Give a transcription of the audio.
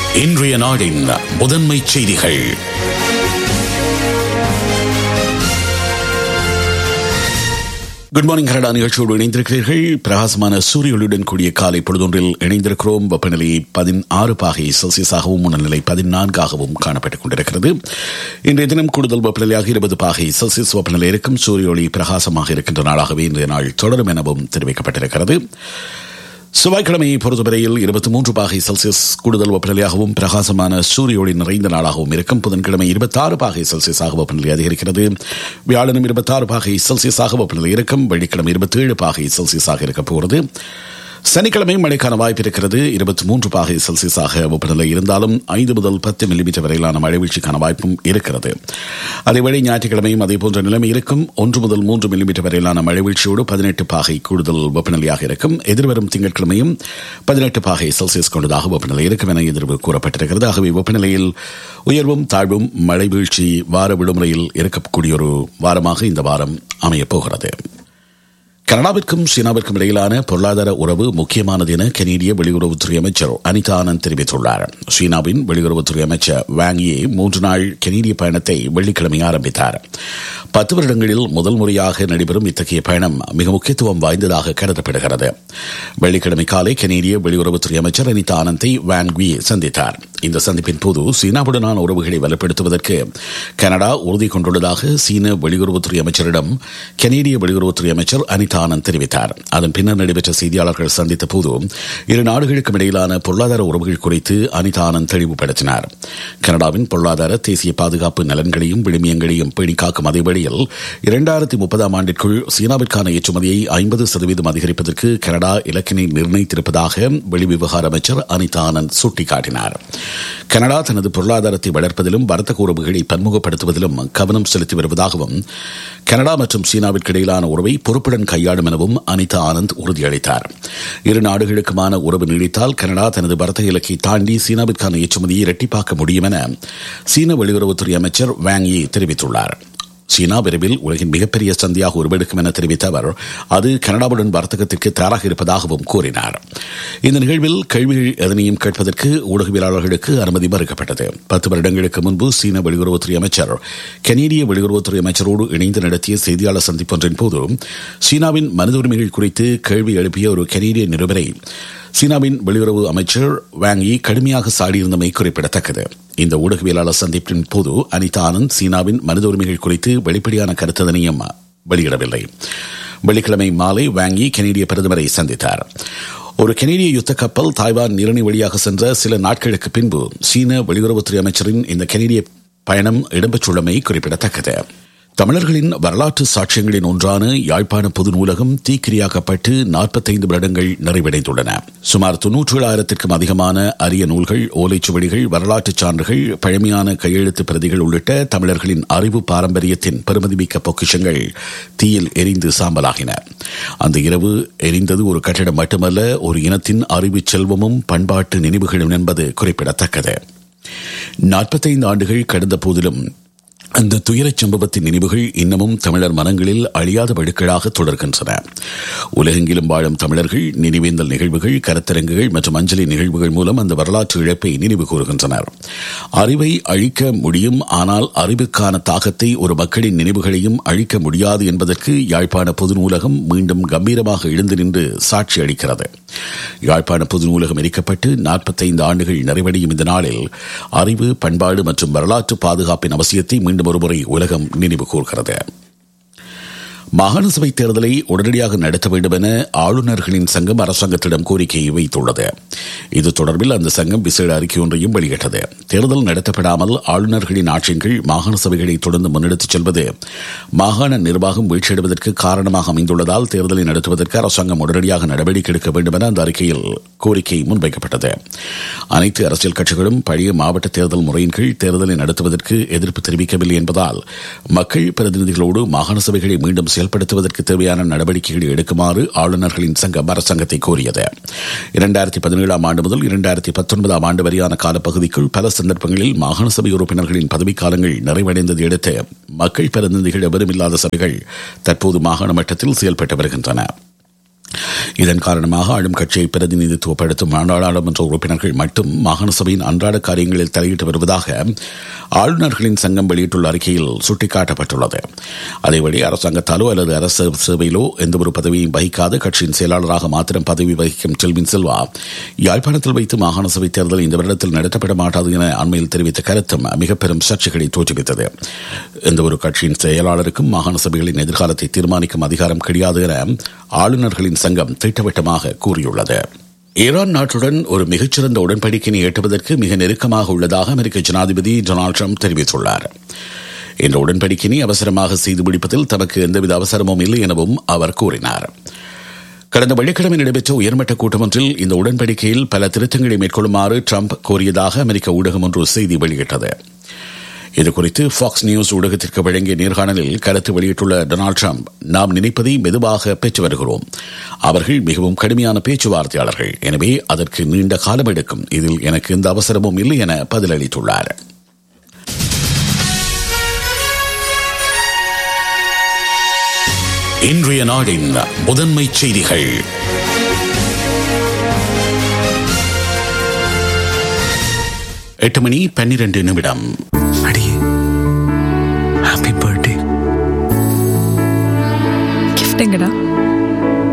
இன்றைய நாடின் முதன்மை செய்திகள் குட் மார்னிங் கனடா நிகழ்ச்சியோடு இணைந்திருக்கிறீர்கள் பிரகாசமான சூரியொளியுடன் கூடிய காலை பொழுதொன்றில் இணைந்திருக்கிறோம் வெப்பநிலை பதினாறு பாகை செல்சியஸாகவும் முன்னநிலை பதினான்காகவும் காணப்பட்டுக் கொண்டிருக்கிறது இன்றைய தினம் கூடுதல் வெப்பநிலையாக இருபது பாகை செல்சியஸ் வெப்பநிலை இருக்கும் சூரிய ஒளி பிரகாசமாக இருக்கின்ற நாளாகவே இன்றைய நாள் தொடரும் எனவும் தெரிவிக்கப்பட்டிருக்கிறது செவ்வாய்க்கிழமையை பொறுத்தவரையில் இருபத்தி மூன்று பாகை செல்சியஸ் கூடுதல் வெப்பநிலையாகவும் பிரகாசமான சூரிய ஒளி நிறைந்த நாளாகவும் இருக்கும் புதன்கிழமை இருபத்தாறு பாகை செல்சியஸாக வெப்பநிலை அதிகரிக்கிறது வியாழனும் இருபத்தாறு பாகை செல்சியஸாக வெப்பநிலை இருக்கும் வெள்ளிக்கிழமை இருபத்தேழு பாகை செல்சியஸாக இருக்கப் போகிறது சனிக்கிழமை மழைக்கான வாய்ப்பு இருக்கிறது இருபத்தி மூன்று பாகை செல்சியஸாக வெப்பநிலை இருந்தாலும் ஐந்து முதல் பத்து மில்லிமீட்டர் வரையிலான மழை வீழ்ச்சிக்கான வாய்ப்பும் இருக்கிறது அதேவேளை ஞாயிற்றுக்கிழமையும் அதேபோன்ற நிலைமை இருக்கும் ஒன்று முதல் மூன்று மில்லிமீட்டர் வரையிலான மழை வீழ்ச்சியோடு பதினெட்டு பாகை கூடுதல் வெப்பநிலையாக இருக்கும் எதிர்வரும் திங்கட்கிழமையும் பதினெட்டு பாகை செல்சியஸ் கொண்டதாக வெப்பநிலை இருக்கும் என எதிர்வு கூறப்பட்டிருக்கிறது ஆகவே வெப்பநிலையில் உயர்வும் தாழ்வும் மழை வீழ்ச்சி வார விடுமுறையில் இருக்கக்கூடிய ஒரு வாரமாக இந்த வாரம் அமையப் போகிறது கனடாவிற்கும் சீனாவிற்கும் இடையிலான பொருளாதார உறவு முக்கியமானது என கனேடிய வெளியுறவுத்துறை அமைச்சர் அனிதா ஆனந்த் தெரிவித்துள்ளார் சீனாவின் வெளியுறவுத்துறை அமைச்சர் வாங்கியே மூன்று நாள் கனேடிய பயணத்தை வெள்ளிக்கிழமை ஆரம்பித்தார் பத்து வருடங்களில் முதல் முறையாக நடைபெறும் இத்தகைய பயணம் மிக முக்கியத்துவம் வாய்ந்ததாக கருதப்படுகிறது வெள்ளிக்கிழமை காலை கனேடிய வெளியுறவுத்துறை அமைச்சர் அனிதா ஆனந்தை வான்குயே சந்தித்தார் இந்த சந்திப்பின் போது சீனாவுடனான உறவுகளை வலுப்படுத்துவதற்கு கனடா உறுதி கொண்டுள்ளதாக சீன வெளியுறவுத்துறை அமைச்சரிடம் கனேடிய வெளியுறவுத்துறை அமைச்சர் அனிதா ஆனந்த் தெரிவித்தார் அதன் பின்னர் நடைபெற்ற செய்தியாளர்கள் சந்தித்த போது இரு நாடுகளுக்கும் இடையிலான பொருளாதார உறவுகள் குறித்து அனிதா ஆனந்த் தெளிவுபடுத்தினார் கனடாவின் பொருளாதார தேசிய பாதுகாப்பு நலன்களையும் விழுமியங்களையும் பேணி காக்கும் அதே வேளையில் இரண்டாயிரத்தி முப்பதாம் ஆண்டிற்குள் சீனாவிற்கான ஏற்றுமதியை ஐம்பது சதவீதம் அதிகரிப்பதற்கு கனடா இலக்கினை நிர்ணயித்திருப்பதாக வெளிவிவகார அமைச்சர் அனிதா ஆனந்த் சுட்டிக்காட்டினார் கனடா தனது பொருளாதாரத்தை வளர்ப்பதிலும் வர்த்தக உறவுகளை பன்முகப்படுத்துவதிலும் கவனம் செலுத்தி வருவதாகவும் கனடா மற்றும் சீனாவிற்கு இடையிலான உறவை பொறுப்புடன் கையாளும் எனவும் அனிதா ஆனந்த் உறுதியளித்தார் இரு நாடுகளுக்குமான உறவு நீடித்தால் கனடா தனது வர்த்தக இலக்கை தாண்டி சீனாவிற்கான ஏற்றுமதியை இரட்டிப்பாக்க முடியும் என சீன வெளியுறவுத்துறை அமைச்சர் வாங் யி தெரிவித்துள்ளார் சீனா விரைவில் உலகின் மிகப்பெரிய சந்தையாக உருவெடுக்கும் என தெரிவித்த அவர் அது கனடாவுடன் வர்த்தகத்திற்கு தயாராக இருப்பதாகவும் கூறினார் இந்த நிகழ்வில் கேள்விகள் எதனையும் கேட்பதற்கு ஊடகவியலாளர்களுக்கு அனுமதி மறுக்கப்பட்டது பத்து வருடங்களுக்கு முன்பு சீன வெளியுறவுத்துறை அமைச்சர் கனேடிய வெளியுறவுத்துறை அமைச்சரோடு இணைந்து நடத்திய செய்தியாளர் சந்திப்பொன்றின் போது சீனாவின் மனித உரிமைகள் குறித்து கேள்வி எழுப்பிய ஒரு கனேடிய நிருபரை சீனாவின் வெளியுறவு அமைச்சர் வாங்கி கடுமையாக சாடியிருந்தமை குறிப்பிடத்தக்கது இந்த ஊடகவியலாளர் சந்திப்பின் போது அனிதா ஆனந்த் சீனாவின் மனித உரிமைகள் குறித்து வெளிப்படையான கருத்ததனையும் வெளியிடவில்லை வெள்ளிக்கிழமை மாலை வாங்கி கனேடிய பிரதமரை சந்தித்தார் ஒரு கனேடிய யுத்த கப்பல் தாய்வான் நீரணி வழியாக சென்ற சில நாட்களுக்கு பின்பு சீன வெளியுறவுத்துறை அமைச்சரின் இந்த கனேடிய பயணம் இடம்பெற்றுள்ளமை குறிப்பிடத்தக்கது தமிழர்களின் வரலாற்று சாட்சியங்களின் ஒன்றான யாழ்ப்பாண பொது நூலகம் தீக்கிரியாக்கப்பட்டு நாற்பத்தைந்து வருடங்கள் நிறைவடைந்துள்ளன சுமார் தொன்னூற்றி ஏழாயிரத்திற்கும் அதிகமான அரிய நூல்கள் ஓலைச்சுவடிகள் வரலாற்றுச் சான்றுகள் பழமையான கையெழுத்து பிரதிகள் உள்ளிட்ட தமிழர்களின் அறிவு பாரம்பரியத்தின் பெருமதிமிக்க பொக்கிஷங்கள் தீயில் எரிந்து சாம்பலாகின அந்த இரவு எரிந்தது ஒரு கட்டிடம் மட்டுமல்ல ஒரு இனத்தின் அறிவு செல்வமும் பண்பாட்டு நினைவுகளும் என்பது குறிப்பிடத்தக்கது நாற்பத்தைந்து ஆண்டுகள் கடந்த போதிலும் அந்த துயரச் சம்பவத்தின் நினைவுகள் இன்னமும் தமிழர் மனங்களில் அழியாத வழுக்களாக தொடர்கின்றன உலகெங்கிலும் வாழும் தமிழர்கள் நினைவேந்தல் நிகழ்வுகள் கருத்தரங்குகள் மற்றும் அஞ்சலி நிகழ்வுகள் மூலம் அந்த வரலாற்று இழப்பை நினைவு கூறுகின்றனர் அறிவை அழிக்க முடியும் ஆனால் அறிவுக்கான தாக்கத்தை ஒரு மக்களின் நினைவுகளையும் அழிக்க முடியாது என்பதற்கு யாழ்ப்பாண பொது நூலகம் மீண்டும் கம்பீரமாக எழுந்து நின்று சாட்சி அளிக்கிறது யாழ்ப்பாண பொது நூலகம் எரிக்கப்பட்டு நாற்பத்தைந்து ஆண்டுகள் நிறைவடையும் இந்த நாளில் அறிவு பண்பாடு மற்றும் வரலாற்று பாதுகாப்பின் அவசியத்தை மீண்டும் ஒருமுறை உலகம் நினைவு கூர்கிறது மாகாண சபை தேர்தலை உடனடியாக நடத்த வேண்டும் என ஆளுநர்களின் சங்கம் அரசாங்கத்திடம் கோரிக்கை வைத்துள்ளது இது தொடர்பில் அந்த சங்கம் விசேட அறிக்கை ஒன்றையும் வெளியிட்டது தேர்தல் நடத்தப்படாமல் ஆளுநர்களின் ஆட்சியங்கள் மாகாண சபைகளை தொடர்ந்து முன்னெடுத்துச் செல்வது மாகாண நிர்வாகம் வீழ்ச்சியடைவதற்கு காரணமாக அமைந்துள்ளதால் தேர்தலை நடத்துவதற்கு அரசாங்கம் உடனடியாக நடவடிக்கை எடுக்க வேண்டும் என அந்த அறிக்கையில் கோரிக்கை முன்வைக்கப்பட்டது அனைத்து அரசியல் கட்சிகளும் பழைய மாவட்ட தேர்தல் முறையின் கீழ் தேர்தலை நடத்துவதற்கு எதிர்ப்பு தெரிவிக்கவில்லை என்பதால் மக்கள் பிரதிநிதிகளோடு மாகாண சபைகளை மீண்டும் செயல்படுத்துவதற்கு தேவையான நடவடிக்கைகளை எடுக்குமாறு ஆளுநர்களின் சங்கம் அரசாங்கத்தை கோரியது இரண்டாயிரத்தி பதினேழாம் ஆண்டு முதல் இரண்டாயிரத்தி பத்தொன்பதாம் ஆண்டு வரையான காலப்பகுதிக்குள் பல சந்தர்ப்பங்களில் மாகாண சபை உறுப்பினர்களின் பதவிக்காலங்கள் நிறைவடைந்ததை அடுத்து மக்கள் பிரதிநிதிகள் எவரும் இல்லாத சபைகள் தற்போது மாகாண மட்டத்தில் செயல்பட்டு வருகின்றன இதன் காரணமாக ஆளும் கட்சியை பிரதிநிதித்துவப்படுத்தும் நாடாளுமன்ற உறுப்பினர்கள் மட்டும் மாகாண சபையின் அன்றாட காரியங்களில் தலையிட்டு வருவதாக ஆளுநர்களின் சங்கம் வெளியிட்டுள்ள அறிக்கையில் சுட்டிக்காட்டப்பட்டுள்ளது அதேவழி அரசாங்கத்தாலோ அல்லது அரசு சேவையிலோ எந்தவொரு பதவியையும் வகிக்காத கட்சியின் செயலாளராக மாத்திரம் பதவி வகிக்கும் செல்வின் செல்வா யாழ்ப்பாணத்தில் வைத்து மாகாண சபை தேர்தல் இந்த வருடத்தில் நடத்தப்பட மாட்டாது என அண்மையில் தெரிவித்த கருத்தும் மிக பெரும் சர்ச்சைகளை தோற்றுவித்தது எந்தவொரு கட்சியின் செயலாளருக்கும் மாகாண சபைகளின் எதிர்காலத்தை தீர்மானிக்கும் அதிகாரம் கிடையாது என ஆளுநர்களின் சங்கம் திட்டவட்டமாக கூறியுள்ளது ஈரான் நாட்டுடன் ஒரு மிகச்சிறந்த உடன்படிக்கையை எட்டுவதற்கு மிக நெருக்கமாக உள்ளதாக அமெரிக்க ஜனாதிபதி டொனால்டு ட்ரம்ப் தெரிவித்துள்ளார் இந்த உடன்படிக்கையை அவசரமாக செய்து முடிப்பதில் தமக்கு எந்தவித அவசரமும் இல்லை எனவும் அவர் கூறினார் கடந்த வெள்ளிக்கிழமை நடைபெற்ற உயர்மட்ட கூட்டம் ஒன்றில் இந்த உடன்படிக்கையில் பல திருத்தங்களை மேற்கொள்ளுமாறு ட்ரம்ப் கோரியதாக அமெரிக்க ஊடகம் ஒன்று செய்தி வெளியிட்டது இதுகுறித்து ஃபாக்ஸ் நியூஸ் ஊடகத்திற்கு வழங்கிய நேர்காணலில் கருத்து வெளியிட்டுள்ள டொனால்டு ட்ரம்ப் நாம் நினைப்பதை மெதுவாக பெற்று வருகிறோம் அவர்கள் மிகவும் கடுமையான பேச்சுவார்த்தையாளர்கள் எனவே அதற்கு நீண்ட காலம் எடுக்கும் இதில் எனக்கு எந்த அவசரமும் இல்லை என பதிலளித்துள்ளார் இன்றைய நாடின் முதன்மை செய்திகள் எட்டு மணி பன்னிரண்டு நிமிடம் அடியே ஹாப்பி பர்த்டே கிஃப்ட் எங்கடா